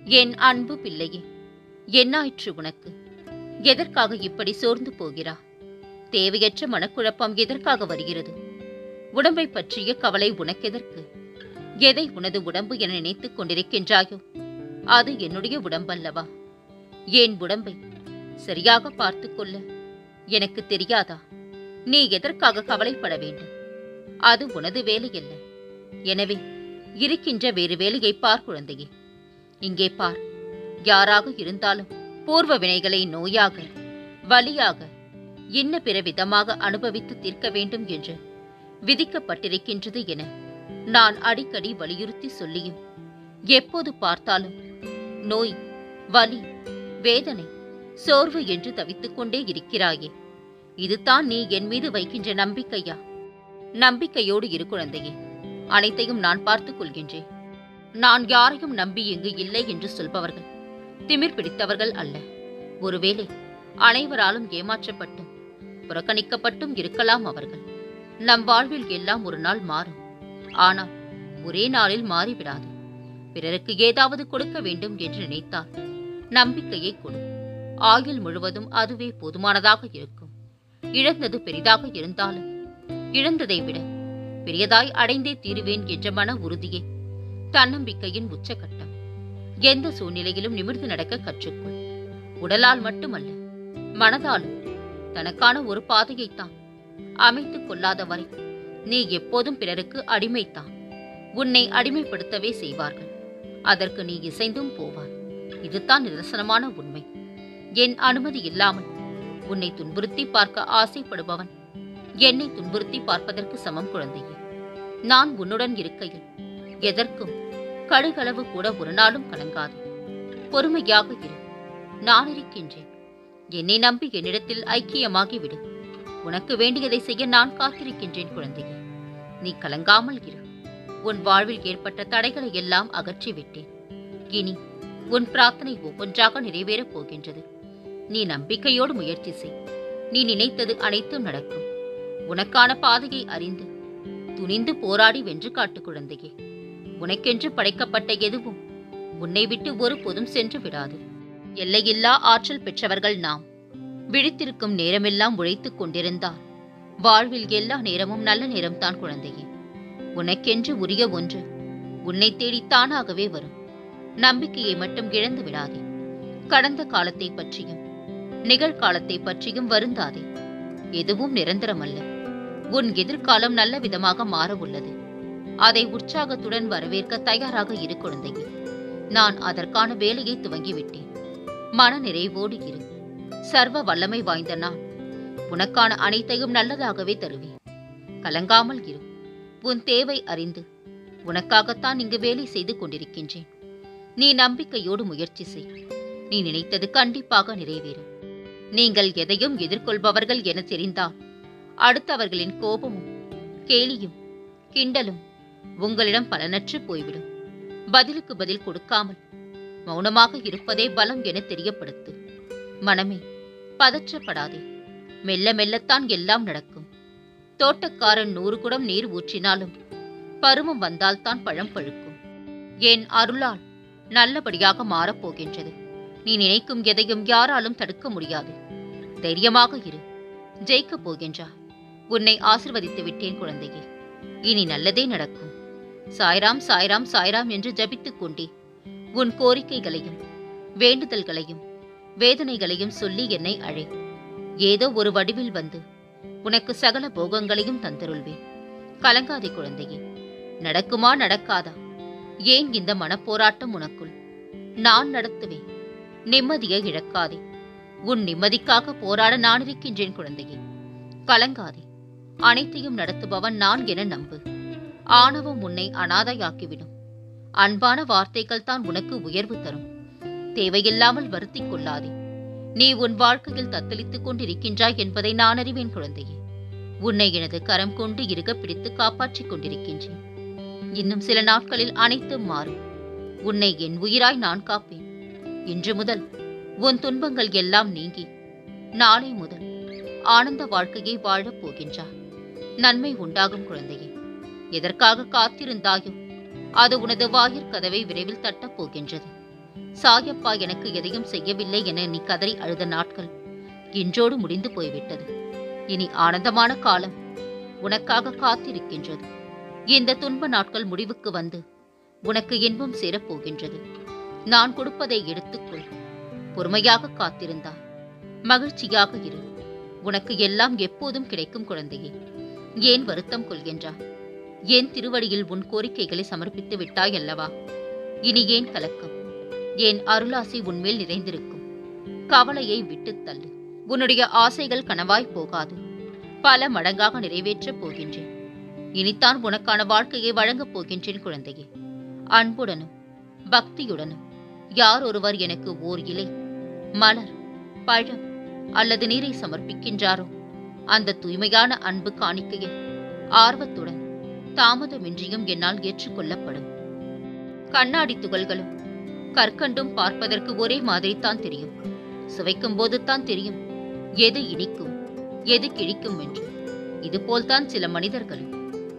என் அன்பு பிள்ளையே என்னாயிற்று உனக்கு எதற்காக இப்படி சோர்ந்து போகிறா தேவையற்ற மனக்குழப்பம் எதற்காக வருகிறது உடம்பை பற்றிய கவலை உனக்கெதற்கு எதை உனது உடம்பு என நினைத்துக் கொண்டிருக்கின்றாயோ அது என்னுடைய உடம்பல்லவா என் உடம்பை சரியாக பார்த்துக் கொள்ள எனக்கு தெரியாதா நீ எதற்காக கவலைப்பட வேண்டும் அது உனது வேலையல்ல எனவே இருக்கின்ற வேறு வேலையை பார் குழந்தையே இங்கே பார் யாராக இருந்தாலும் பூர்வ வினைகளை நோயாக வலியாக இன்ன பிற விதமாக அனுபவித்து தீர்க்க வேண்டும் என்று விதிக்கப்பட்டிருக்கின்றது என நான் அடிக்கடி வலியுறுத்தி சொல்லியும் எப்போது பார்த்தாலும் நோய் வலி வேதனை சோர்வு என்று தவித்துக் கொண்டே இருக்கிறாயே இதுதான் நீ என் மீது வைக்கின்ற நம்பிக்கையா நம்பிக்கையோடு இரு குழந்தையே அனைத்தையும் நான் பார்த்துக் கொள்கின்றேன் நான் யாரையும் நம்பி இங்கு இல்லை என்று சொல்பவர்கள் திமிர் பிடித்தவர்கள் அல்ல ஒருவேளை அனைவராலும் ஏமாற்றப்பட்டும் புறக்கணிக்கப்பட்டும் இருக்கலாம் அவர்கள் நம் வாழ்வில் எல்லாம் ஒரு நாள் மாறும் ஆனால் ஒரே நாளில் மாறிவிடாது பிறருக்கு ஏதாவது கொடுக்க வேண்டும் என்று நினைத்தால் நம்பிக்கையை கொடு ஆயுள் முழுவதும் அதுவே போதுமானதாக இருக்கும் இழந்தது பெரிதாக இருந்தாலும் இழந்ததை விட பெரியதாய் அடைந்தே தீருவேன் என்ற மன உறுதியே தன்னம்பிக்கையின் உச்சகட்டம் எந்த சூழ்நிலையிலும் நிமிர்ந்து நடக்க கற்றுக்கொள் உடலால் மட்டுமல்ல மனதாலும் தனக்கான ஒரு பாதையைத்தான் அமைத்துக் கொள்ளாத வரை நீ எப்போதும் பிறருக்கு அடிமைத்தான் உன்னை அடிமைப்படுத்தவே செய்வார்கள் அதற்கு நீ இசைந்தும் போவாய் இதுதான் நிதர்சனமான உண்மை என் அனுமதி இல்லாமல் உன்னை துன்புறுத்தி பார்க்க ஆசைப்படுபவன் என்னை துன்புறுத்தி பார்ப்பதற்கு சமம் குழந்தையே நான் உன்னுடன் இருக்கையில் எதற்கும் கடுகளவு கூட ஒரு நாளும் கலங்காது பொறுமையாக இரு நான் இருக்கின்றேன் என்னை நம்பி என்னிடத்தில் ஐக்கியமாகி விடு உனக்கு வேண்டியதை செய்ய நான் காத்திருக்கின்றேன் குழந்தையே நீ கலங்காமல் இரு உன் வாழ்வில் ஏற்பட்ட தடைகளை எல்லாம் அகற்றி விட்டேன் இனி உன் பிரார்த்தனை ஒவ்வொன்றாக நிறைவேறப் போகின்றது நீ நம்பிக்கையோடு முயற்சி செய் நீ நினைத்தது அனைத்தும் நடக்கும் உனக்கான பாதையை அறிந்து துணிந்து போராடி வென்று காட்டு குழந்தையே உனக்கென்று படைக்கப்பட்ட எதுவும் உன்னை விட்டு ஒருபோதும் சென்று விடாது எல்லையில்லா ஆற்றல் பெற்றவர்கள் நாம் விழித்திருக்கும் நேரமெல்லாம் உழைத்துக் கொண்டிருந்தால் வாழ்வில் எல்லா நேரமும் நல்ல நேரம்தான் குழந்தையே உனக்கென்று உரிய ஒன்று உன்னை தேடி தானாகவே வரும் நம்பிக்கையை மட்டும் இழந்து விடாதே கடந்த காலத்தை பற்றியும் நிகழ்காலத்தை பற்றியும் வருந்தாதே எதுவும் நிரந்தரமல்ல உன் எதிர்காலம் நல்ல விதமாக மாற உள்ளது அதை உற்சாகத்துடன் வரவேற்க தயாராக இரு குழந்தையே நான் அதற்கான வேலையை துவங்கிவிட்டேன் மன நிறைவோடு இரு சர்வ வல்லமை வாய்ந்த நான் உனக்கான அனைத்தையும் நல்லதாகவே தருவேன் கலங்காமல் இரு உன் தேவை அறிந்து உனக்காகத்தான் இங்கு வேலை செய்து கொண்டிருக்கின்றேன் நீ நம்பிக்கையோடு முயற்சி செய் நீ நினைத்தது கண்டிப்பாக நிறைவேறும் நீங்கள் எதையும் எதிர்கொள்பவர்கள் என தெரிந்தால் அடுத்தவர்களின் கோபமும் கேலியும் கிண்டலும் உங்களிடம் பலனற்று போய்விடும் பதிலுக்கு பதில் கொடுக்காமல் மௌனமாக இருப்பதே பலம் என தெரியப்படுத்து மனமே பதற்றப்படாதே மெல்ல மெல்லத்தான் எல்லாம் நடக்கும் தோட்டக்காரன் நூறு குடம் நீர் ஊற்றினாலும் பருவம் வந்தால்தான் பழம் பழுக்கும் என் அருளால் நல்லபடியாக மாறப்போகின்றது நீ நினைக்கும் எதையும் யாராலும் தடுக்க முடியாது தைரியமாக இரு ஜெயிக்கப் போகின்றாய் உன்னை ஆசிர்வதித்து விட்டேன் குழந்தையே இனி நல்லதே நடக்கும் சாய்ராம் சாய்ராம் சாய்ராம் என்று ஜபித்துக் கொண்டே உன் கோரிக்கைகளையும் வேண்டுதல்களையும் வேதனைகளையும் சொல்லி என்னை அழை ஏதோ ஒரு வடிவில் வந்து உனக்கு சகல போகங்களையும் தந்தருள்வேன் கலங்காதே குழந்தையே நடக்குமா நடக்காதா ஏன் இந்த மனப்போராட்டம் உனக்குள் நான் நடத்துவேன் நிம்மதியை இழக்காதே உன் நிம்மதிக்காக போராட நான் இருக்கின்றேன் குழந்தையே கலங்காதே அனைத்தையும் நடத்துபவன் நான் என நம்பு ஆணவம் உன்னை அனாதையாக்கிவிடும் அன்பான வார்த்தைகள் தான் உனக்கு உயர்வு தரும் தேவையில்லாமல் வருத்திக் கொள்ளாதே நீ உன் வாழ்க்கையில் தத்தளித்துக் கொண்டிருக்கின்றாய் என்பதை நான் அறிவேன் குழந்தையே உன்னை எனது கரம் கொண்டு இருக பிடித்து காப்பாற்றிக் கொண்டிருக்கின்றேன் இன்னும் சில நாட்களில் அனைத்தும் மாறும் உன்னை என் உயிராய் நான் காப்பேன் இன்று முதல் உன் துன்பங்கள் எல்லாம் நீங்கி நாளை முதல் ஆனந்த வாழ்க்கையை வாழப் போகின்றார் நன்மை உண்டாகும் குழந்தையே எதற்காக காத்திருந்தாயோ அது உனது வாயிற் கதவை விரைவில் தட்டப் போகின்றது சாயப்பா எனக்கு எதையும் செய்யவில்லை என நீ கதறி அழுத நாட்கள் இன்றோடு முடிந்து போய்விட்டது இனி ஆனந்தமான காலம் உனக்காக காத்திருக்கின்றது இந்த துன்ப நாட்கள் முடிவுக்கு வந்து உனக்கு இன்பம் சேரப் போகின்றது நான் கொடுப்பதை எடுத்துக்கொள் பொறுமையாக காத்திருந்தார் மகிழ்ச்சியாக இரு உனக்கு எல்லாம் எப்போதும் கிடைக்கும் குழந்தையே ஏன் வருத்தம் கொள்கின்றாய் என் திருவடியில் உன் கோரிக்கைகளை சமர்ப்பித்து விட்டாய் அல்லவா இனி ஏன் கலக்கம் என் அருளாசி உன்மேல் நிறைந்திருக்கும் கவலையை விட்டுத் தள்ளு உன்னுடைய ஆசைகள் கனவாய் போகாது பல மடங்காக நிறைவேற்றப் போகின்றேன் இனித்தான் உனக்கான வாழ்க்கையை வழங்கப் போகின்றேன் குழந்தையே அன்புடனும் பக்தியுடனும் யார் ஒருவர் எனக்கு ஓர் இலை மலர் பழம் அல்லது நீரை சமர்ப்பிக்கின்றாரோ அந்த தூய்மையான அன்பு காணிக்கையை ஆர்வத்துடன் தாமதமின்றியும் என்னால் ஏற்றுக்கொள்ளப்படும் கண்ணாடி துகள்களும் கற்கண்டும் பார்ப்பதற்கு ஒரே மாதிரித்தான் தெரியும் சுவைக்கும் போதுதான் தெரியும் எது இனிக்கும் எது கிழிக்கும் என்று இதுபோல்தான் சில மனிதர்களும்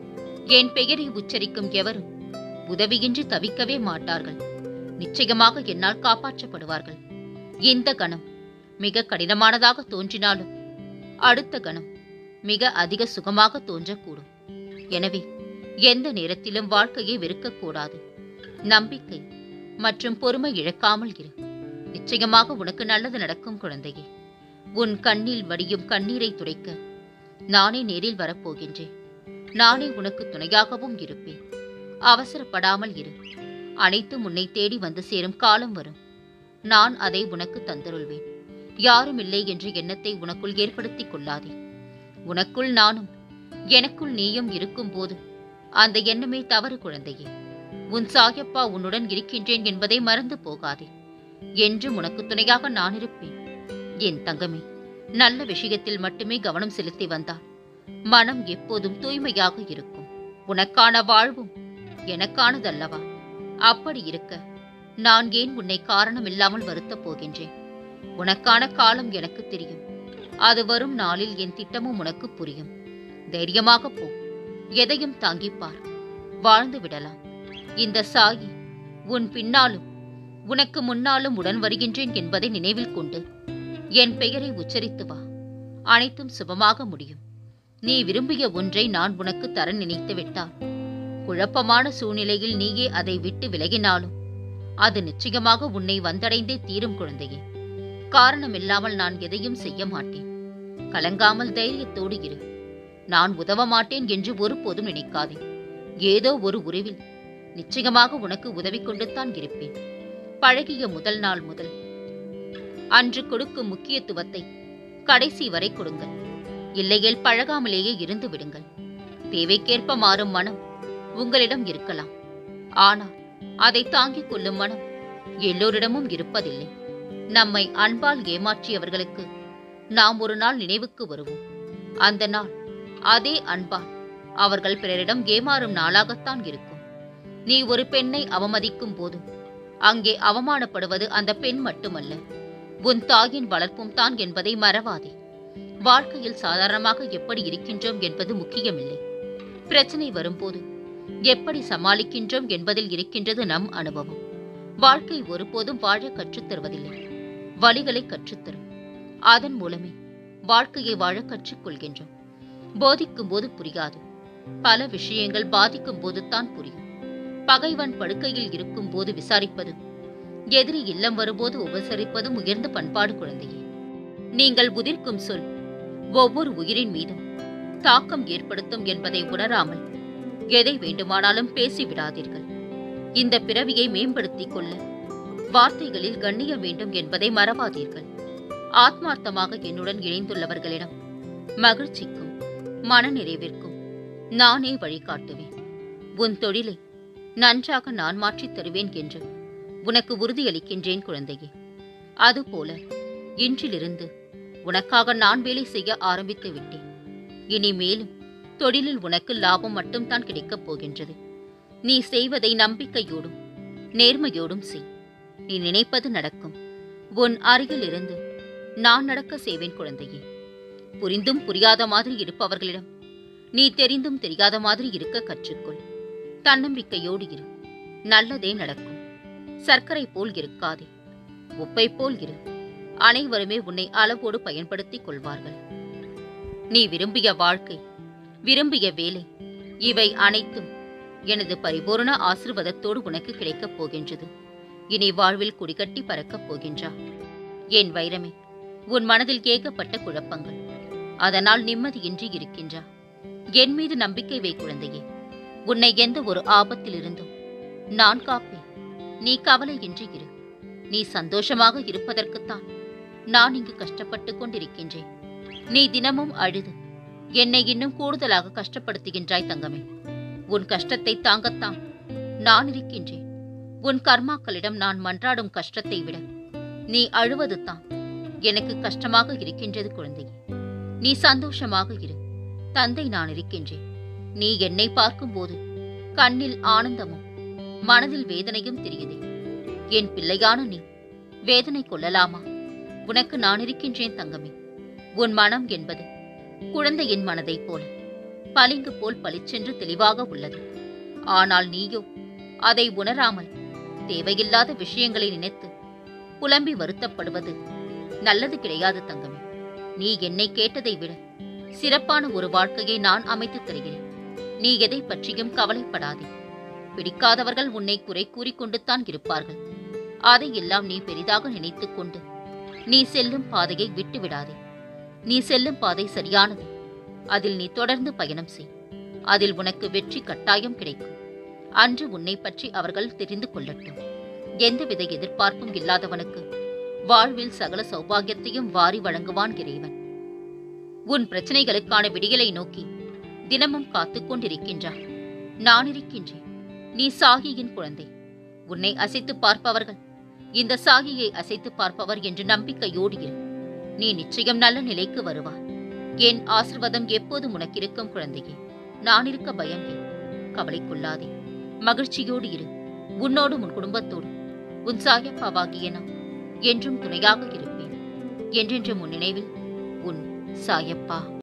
என் பெயரை உச்சரிக்கும் எவரும் உதவியின்றி தவிக்கவே மாட்டார்கள் நிச்சயமாக என்னால் காப்பாற்றப்படுவார்கள் இந்த கணம் மிக கடினமானதாக தோன்றினாலும் அடுத்த கணம் மிக அதிக சுகமாக தோன்றக்கூடும் எனவே எந்த நேரத்திலும் வாழ்க்கையை வெறுக்கக்கூடாது நம்பிக்கை மற்றும் பொறுமை இழக்காமல் இரு நிச்சயமாக உனக்கு நல்லது நடக்கும் குழந்தையே உன் கண்ணில் வடியும் கண்ணீரை துடைக்க நானே நேரில் வரப்போகின்றேன் நானே உனக்கு துணையாகவும் இருப்பேன் அவசரப்படாமல் இரு அனைத்தும் உன்னை தேடி வந்து சேரும் காலம் வரும் நான் அதை உனக்கு தந்தருள்வேன் யாரும் இல்லை என்ற எண்ணத்தை உனக்குள் ஏற்படுத்திக் கொள்ளாதே உனக்குள் நானும் எனக்குள் நீயும் இருக்கும்போது அந்த எண்ணமே தவறு குழந்தையே உன் சாயப்பா உன்னுடன் இருக்கின்றேன் என்பதை மறந்து போகாதே என்றும் உனக்கு துணையாக நான் இருப்பேன் என் தங்கமே நல்ல விஷயத்தில் மட்டுமே கவனம் செலுத்தி வந்தால் மனம் எப்போதும் தூய்மையாக இருக்கும் உனக்கான வாழ்வும் எனக்கானதல்லவா அப்படி இருக்க நான் ஏன் உன்னை காரணமில்லாமல் வருத்தப் போகின்றேன் உனக்கான காலம் எனக்கு தெரியும் அது வரும் நாளில் என் திட்டமும் உனக்கு புரியும் தைரியமாக போ எதையும் தாங்கிப்பார் வாழ்ந்து விடலாம் இந்த சாயி உன் பின்னாலும் உனக்கு முன்னாலும் உடன் வருகின்றேன் என்பதை நினைவில் கொண்டு என் பெயரை உச்சரித்து வா அனைத்தும் சுபமாக முடியும் நீ விரும்பிய ஒன்றை நான் உனக்கு தர நினைத்து விட்டால் குழப்பமான சூழ்நிலையில் நீயே அதை விட்டு விலகினாலும் அது நிச்சயமாக உன்னை வந்தடைந்தே தீரும் குழந்தையே காரணமில்லாமல் நான் எதையும் செய்ய மாட்டேன் கலங்காமல் தைரியத்தோடு இரு நான் உதவ மாட்டேன் என்று ஒருபோதும் நினைக்காதே ஏதோ ஒரு உறவில் நிச்சயமாக உனக்கு உதவி கொண்டுத்தான் இருப்பேன் பழகிய முதல் நாள் முதல் அன்று கொடுக்கும் முக்கியத்துவத்தை கடைசி வரை கொடுங்கள் இல்லையேல் பழகாமலேயே இருந்து விடுங்கள் தேவைக்கேற்ப மாறும் மனம் உங்களிடம் இருக்கலாம் ஆனால் அதை தாங்கிக் கொள்ளும் மனம் எல்லோரிடமும் இருப்பதில்லை நம்மை அன்பால் ஏமாற்றியவர்களுக்கு நாம் ஒரு நாள் நினைவுக்கு வருவோம் அந்த நாள் அதே அன்பால் அவர்கள் பிறரிடம் ஏமாறும் நாளாகத்தான் இருக்கும் நீ ஒரு பெண்ணை அவமதிக்கும் போது அங்கே அவமானப்படுவது அந்த பெண் மட்டுமல்ல உன் தாயின் வளர்ப்பும் தான் என்பதை மறவாதே வாழ்க்கையில் சாதாரணமாக எப்படி இருக்கின்றோம் என்பது முக்கியமில்லை பிரச்சனை வரும்போது எப்படி சமாளிக்கின்றோம் என்பதில் இருக்கின்றது நம் அனுபவம் வாழ்க்கை ஒருபோதும் வாழ கற்றுத் தருவதில்லை வழிகளை கற்றுத்தரும் அதன் மூலமே வாழ்க்கையை வாழ கற்றுக்கொள்கின்றோம் போதிக்கும் போது புரியாது பல விஷயங்கள் பாதிக்கும் போதுதான் புரியும் பகைவன் படுக்கையில் இருக்கும் போது விசாரிப்பது எதிரி இல்லம் வரும்போது உபசரிப்பதும் உயர்ந்த பண்பாடு குழந்தையே நீங்கள் உதிர்க்கும் சொல் ஒவ்வொரு உயிரின் மீதும் தாக்கம் ஏற்படுத்தும் என்பதை உணராமல் எதை வேண்டுமானாலும் பேசிவிடாதீர்கள் இந்த பிறவியை மேம்படுத்திக் கொள்ள வார்த்தைகளில் கண்ணிய வேண்டும் என்பதை மறவாதீர்கள் ஆத்மார்த்தமாக என்னுடன் இணைந்துள்ளவர்களிடம் மகிழ்ச்சிக்கும் மனநிறைவிற்கும் நானே வழிகாட்டுவேன் உன் தொழிலை நன்றாக நான் மாற்றித் தருவேன் என்று உனக்கு உறுதியளிக்கின்றேன் குழந்தையே அதுபோல இன்றிலிருந்து உனக்காக நான் வேலை செய்ய ஆரம்பித்து விட்டேன் இனி மேலும் தொழிலில் உனக்கு லாபம் மட்டும்தான் கிடைக்கப் போகின்றது நீ செய்வதை நம்பிக்கையோடும் நேர்மையோடும் செய் நீ நினைப்பது நடக்கும் உன் அருகில் இருந்து நான் நடக்க செய்வேன் குழந்தையே புரிந்தும் புரியாத மாதிரி இருப்பவர்களிடம் நீ தெரிந்தும் தெரியாத மாதிரி இருக்க கற்றுக்கொள் தன்னம்பிக்கையோடு இரு நல்லதே நடக்கும் சர்க்கரை போல் இருக்காதே உப்பை போல் இரு அனைவருமே உன்னை அளவோடு பயன்படுத்திக் கொள்வார்கள் நீ விரும்பிய வாழ்க்கை விரும்பிய வேலை இவை அனைத்தும் எனது பரிபூரண ஆசிர்வாதத்தோடு உனக்கு கிடைக்கப் போகின்றது இனி வாழ்வில் குடிகட்டி பறக்கப் போகின்றா என் வைரமே உன் மனதில் ஏகப்பட்ட குழப்பங்கள் அதனால் நிம்மதியின்றி இருக்கின்றா என் மீது நம்பிக்கை வை குழந்தையே உன்னை எந்த ஒரு ஆபத்திலிருந்தும் நான் காப்பேன் நீ கவலையின்றி இரு நீ சந்தோஷமாக இருப்பதற்குத்தான் நான் இங்கு கஷ்டப்பட்டுக் கொண்டிருக்கின்றேன் நீ தினமும் அழுது என்னை இன்னும் கூடுதலாக கஷ்டப்படுத்துகின்றாய் தங்கமே உன் கஷ்டத்தை தாங்கத்தான் நான் இருக்கின்றேன் உன் கர்மாக்களிடம் நான் மன்றாடும் கஷ்டத்தை விட நீ அழுவது தான் எனக்கு கஷ்டமாக இருக்கின்றது குழந்தையே நீ சந்தோஷமாக இரு தந்தை நான் இருக்கின்றேன் நீ என்னை பார்க்கும்போது கண்ணில் ஆனந்தமும் மனதில் வேதனையும் தெரியுதே என் பிள்ளையான நீ வேதனை கொள்ளலாமா உனக்கு நான் இருக்கின்றேன் தங்கமே உன் மனம் என்பது குழந்தையின் மனதைப் போல பளிங்கு போல் பளிச்சென்று தெளிவாக உள்ளது ஆனால் நீயோ அதை உணராமல் தேவையில்லாத விஷயங்களை நினைத்து புலம்பி வருத்தப்படுவது நல்லது கிடையாது தங்கமே நீ என்னை கேட்டதை விட சிறப்பான ஒரு வாழ்க்கையை நான் அமைத்துத் தருகிறேன் நீ எதை பற்றியும் கவலைப்படாதே பிடிக்காதவர்கள் உன்னை குறை கூறிக்கொண்டு தான் இருப்பார்கள் அதையெல்லாம் நீ பெரிதாக நினைத்துக் கொண்டு நீ செல்லும் பாதையை விட்டு விடாதே நீ செல்லும் பாதை சரியானது அதில் நீ தொடர்ந்து பயணம் செய் அதில் உனக்கு வெற்றி கட்டாயம் கிடைக்கும் அன்று உன்னை பற்றி அவர்கள் தெரிந்து கொள்ளட்டும் எந்தவித எதிர்பார்ப்பும் இல்லாதவனுக்கு வாழ்வில் சகல சௌபாகியத்தையும் வாரி வழங்குவான் இறைவன் உன் பிரச்சனைகளுக்கான விடியலை நோக்கி தினமும் காத்துக் கொண்டிருக்கின்றான் நான் இருக்கின்றேன் நீ சாகியின் குழந்தை உன்னை அசைத்து பார்ப்பவர்கள் இந்த சாகியை அசைத்து பார்ப்பவர் என்று நம்பிக்கையோடு இரு நீ நிச்சயம் நல்ல நிலைக்கு வருவாய் என் ஆசிர்வாதம் எப்போதும் உனக்கு இருக்கும் குழந்தையே நான் இருக்க பயம் ஏன் கவலைக்குள்ளாதே மகிழ்ச்சியோடு இரு உன்னோடும் உன் குடும்பத்தோடும் உன் சாயப்பாவாகிய நான் என்றும் துணையாக இருப்பேன் என்றென்றும் உன் நினைவில் உன் சாயப்பா